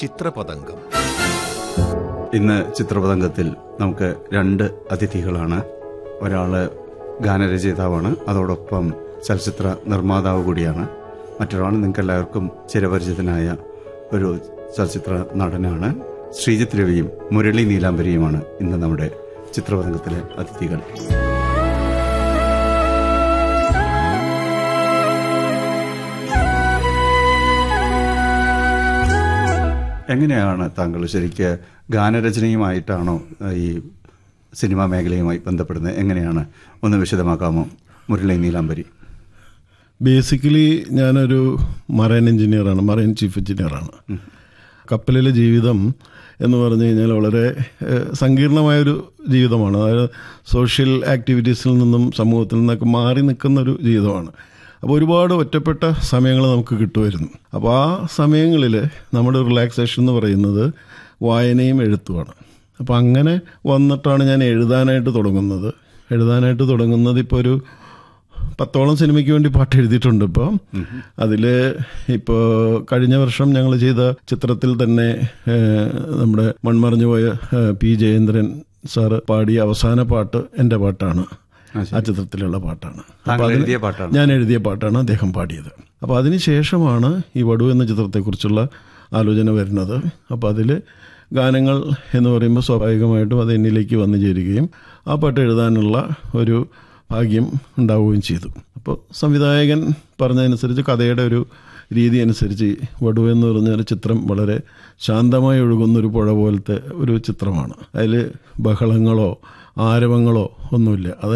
ചിത്രപതംഗം ഇന്ന് ചിത്രപതംഗത്തിൽ നമുക്ക് രണ്ട് അതിഥികളാണ് ഒരാള് ഗാനരചയിതാവാണ് അതോടൊപ്പം ചലച്ചിത്ര നിർമ്മാതാവ് കൂടിയാണ് മറ്റൊരാൾ നിങ്ങൾക്ക് എല്ലാവർക്കും ചിരപരിചിതനായ ഒരു ചലച്ചിത്ര നടനാണ് ശ്രീജിത്ത് രവിയും മുരളി നീലാംബരിയുമാണ് ഇന്ന് നമ്മുടെ ചിത്രപതംഗത്തിലെ അതിഥികൾ എങ്ങനെയാണ് താങ്കൾ ശരിക്ക് ഗാനരചനയുമായിട്ടാണോ ഏഹ്, ഈ സിനിമാ മേഖലയുമായി ബന്ധപ്പെടുന്നത് എങ്ങനെയാണ് ഒന്ന് വിശദമാക്കാമോ മുരളി നീലാംബരി ബേസിക്കലി ഞാനൊരു മറൈൻ എഞ്ചിനീയറാണ് മറൈൻ ചീഫ് എഞ്ചിനീയറാണ് കപ്പലിലെ ജീവിതം എന്ന് പറഞ്ഞു കഴിഞ്ഞാൽ വളരെ ഏഹ്, സങ്കീർണമായൊരു ജീവിതമാണ് അതായത് സോഷ്യൽ ആക്ടിവിറ്റീസിൽ നിന്നും സമൂഹത്തിൽ നിന്നൊക്കെ മാറി നിൽക്കുന്ന ഒരു ജീവിതമാണ് അപ്പോൾ ഒരുപാട് ഒറ്റപ്പെട്ട സമയങ്ങൾ നമുക്ക് കിട്ടുമായിരുന്നു അപ്പോൾ ആ സമയങ്ങളിൽ നമ്മുടെ റിലാക്സേഷൻ എന്ന് പറയുന്നത് വായനയും എഴുത്തുമാണ് അപ്പോൾ അങ്ങനെ വന്നിട്ടാണ് ഞാൻ എഴുതാനായിട്ട് തുടങ്ങുന്നത് എഴുതാനായിട്ട് തുടങ്ങുന്നത് ഇപ്പോൾ ഒരു പത്തോളം സിനിമയ്ക്ക് വേണ്ടി പാട്ട് എഴുതിയിട്ടുണ്ട് ഇപ്പോൾ അതിൽ ഇപ്പോൾ കഴിഞ്ഞ വർഷം ഞങ്ങൾ ചെയ്ത ചിത്രത്തിൽ തന്നെ ഏഹ്, നമ്മുടെ മൺമറഞ്ഞു പോയ ഏഹ്, പി ജയേന്ദ്രൻ സാറ് പാടിയ അവസാന പാട്ട് എൻ്റെ പാട്ടാണ് ആ ചിത്രത്തിലുള്ള പാട്ടാണ് താങ്കൾ അതിന് എഴുതിയ പാട്ടാണ് ഞാൻ എഴുതിയ പാട്ടാണ് അദ്ദേഹം പാടിയത് അപ്പോൾ അതിന് ശേഷമാണ് ഈ വടു എന്ന ചിത്രത്തെക്കുറിച്ചുള്ള ആലോചന വരുന്നത് അപ്പോൾ അതിൽ ഗാനങ്ങൾ എന്ന് പറയുമ്പോൾ സ്വാഭാവികമായിട്ടും അത് എന്നിലേക്ക് വന്നു ചേരുകയും ആ പാട്ട് എഴുതാനുള്ള ഒരു ഭാഗ്യം ഉണ്ടാവുകയും ചെയ്തു അപ്പോൾ സംവിധായകൻ പറഞ്ഞതനുസരിച്ച് കഥയുടെ ഒരു രീതി അനുസരിച്ച് ഈ വടു എന്ന് പറഞ്ഞ ഒരു ചിത്രം വളരെ ശാന്തമായി ഒഴുകുന്ന ഒരു പുഴ പോലത്തെ ഒരു ചിത്രമാണ് അതിൽ ബഹളങ്ങളോ ആരവങ്ങളോ ഒന്നുമില്ല അത്